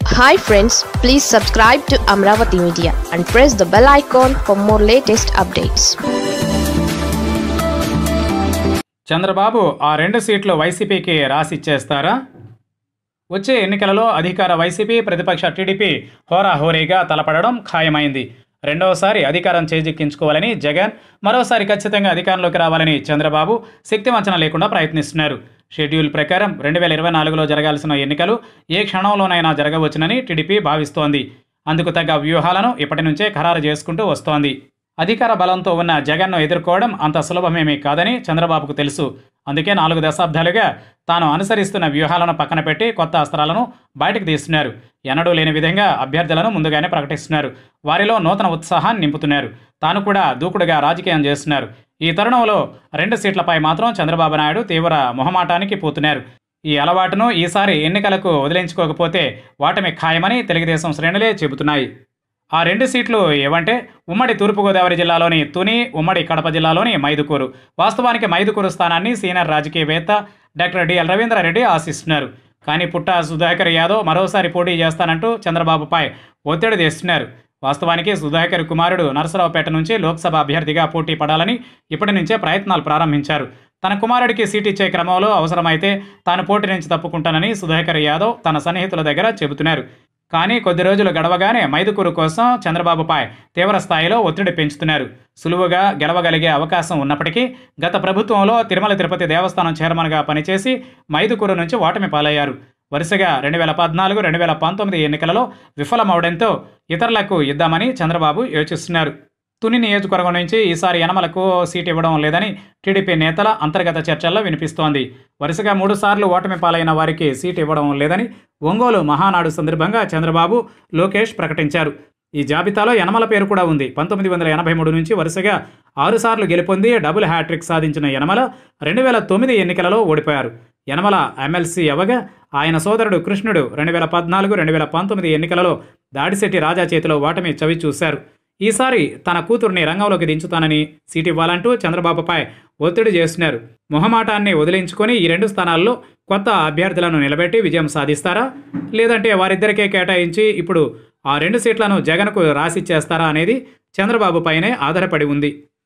hi friends please subscribe to Amaravati media and press the bell icon for more latest updates Chandrababu ఆ రెండు సీట్లు వైసీపీకి రాసిచ్చేస్తారా వచ్చే ఎన్నికలలో అధికార వైసీపీ ప్రతిపక్ష టీడీపీ హోరాహోరీగా తలపడడం ఖాయమైంది రెండవసారి అధికారం చేజిక్కించుకోవాలని జగన్ మరోసారి ఖచ్చితంగా అధికారంలోకి రావాలని చంద్రబాబు శక్తి వంచన లేకుండా ప్రయత్నిస్తున్నారు షెడ్యూల్ ప్రకారం రెండు వేల ఇరవై నాలుగులో జరగాల్సిన ఎన్నికలు ఏ క్షణంలోనైనా జరగవచ్చునని టీడీపీ భావిస్తోంది అందుకు తగ్గ వ్యూహాలను ఇప్పటి నుంచే ఖరారు చేసుకుంటూ వస్తోంది అధికార బలంతో ఉన్న జగన్ను ఎదుర్కోవడం అంత సులభమేమీ కాదని చంద్రబాబుకు తెలుసు అందుకే నాలుగు దశాబ్దాలుగా తాను అనుసరిస్తున్న వ్యూహాలను పక్కన పెట్టి కొత్త అస్త్రాలను బయటకు తీస్తున్నారు ఎన్నడూ లేని విధంగా అభ్యర్థులను ముందుగానే ప్రకటిస్తున్నారు వారిలో నూతన ఉత్సాహాన్ని నింపుతున్నారు తాను కూడా దూకుడుగా రాజకీయం చేస్తున్నారు ఈ తరుణంలో రెండు సీట్లపై మాత్రం చంద్రబాబు నాయుడు తీవ్ర మొహమాటానికి పోతున్నారు ఈ అలవాటును ఈసారి ఎన్నికలకు వదిలించుకోకపోతే వాటమి ఖాయమని తెలుగుదేశం శ్రేణులే చెబుతున్నాయి ఆ రెండు సీట్లు ఏవంటే ఉమ్మడి తూర్పుగోదావరి జిల్లాలోని తుని ఉమ్మడి కడప జిల్లాలోని మైదుకూరు వాస్తవానికి మైదుకూరు స్థానాన్ని సీనియర్ రాజకీయవేత్త డాక్టర్ డిఎల్ రవీంద్రారెడ్డి ఆశిస్తున్నారు కానీ పుట్ట సుధాకర్ యాదవ్ మరోసారి పోటీ చేస్తానంటూ చంద్రబాబుపై ఒత్తిడి తెస్తున్నారు వాస్తవానికి సుధాకర్ కుమారుడు నరసరావుపేట నుంచి లోక్సభ అభ్యర్థిగా పోటీ పడాలని ఇప్పటి నుంచే ప్రయత్నాలు ప్రారంభించారు తన కుమారుడికి సీట్ ఇచ్చే క్రమంలో అవసరమైతే తాను పోటీ నుంచి తప్పుకుంటానని సుధాకర్ యాదవ్ తన సన్నిహితుల దగ్గర చెబుతున్నారు కానీ కొద్ది రోజులు గడవగానే మైదుకూరు కోసం చంద్రబాబుపై తీవ్ర స్థాయిలో ఒత్తిడి పెంచుతున్నారు సులువుగా గెలవగలిగే అవకాశం ఉన్నప్పటికీ గత ప్రభుత్వంలో తిరుమల తిరుపతి దేవస్థానం చైర్మన్గా పనిచేసి మైదుకూరు నుంచి ఓటమి పాలయ్యారు వరుసగా రెండు వేల పద్నాలుగు రెండు వేల పంతొమ్మిది ఎన్నికలలో విఫలమవడంతో ఇతరులకు ఇద్దామని చంద్రబాబు యోచిస్తున్నారు తుని నియోజకవర్గం నుంచి ఈసారి యనమలకు సీట్ ఇవ్వడం లేదని టీడీపీ నేతల అంతర్గత చర్చల్లో వినిపిస్తోంది వరుసగా మూడుసార్లు ఓటమి పాలైన వారికి సీట్ ఇవ్వడం లేదని ఒంగోలు మహానాడు సందర్భంగా చంద్రబాబు లోకేష్ ప్రకటించారు ఈ జాబితాలో యనమల పేరు కూడా ఉంది పంతొమ్మిది వందల ఎనభై మూడు నుంచి వరుసగా ఆరుసార్లు గెలుపొంది డబుల్ హ్యాట్రిక్ సాధించిన యనమల రెండు వేల తొమ్మిది ఎన్నికలలో ఓడిపోయారు యనమల ఎమ్మెల్సీ అవ్వగా ఆయన సోదరుడు కృష్ణుడు రెండు వేల పద్నాలుగు రెండు వేల పంతొమ్మిది ఎన్నికలలో దాడిశెట్టి రాజా చేతిలో ఓటమి చవి చూశారు ఈసారి తన కూతుర్ని రంగంలోకి దించుతానని సీటు ఇవ్వాలంటూ చంద్రబాబుపై ఒత్తిడి చేస్తున్నారు మొహమాటాన్ని వదిలించుకొని ఈ రెండు స్థానాల్లో కొత్త అభ్యర్థులను నిలబెట్టి విజయం సాధిస్తారా లేదంటే వారిద్దరికే కేటాయించి ఇప్పుడు ఆ రెండు సీట్లను జగన్కు రాసిచ్చేస్తారా అనేది చంద్రబాబు పైనే ఆధారపడి ఉంది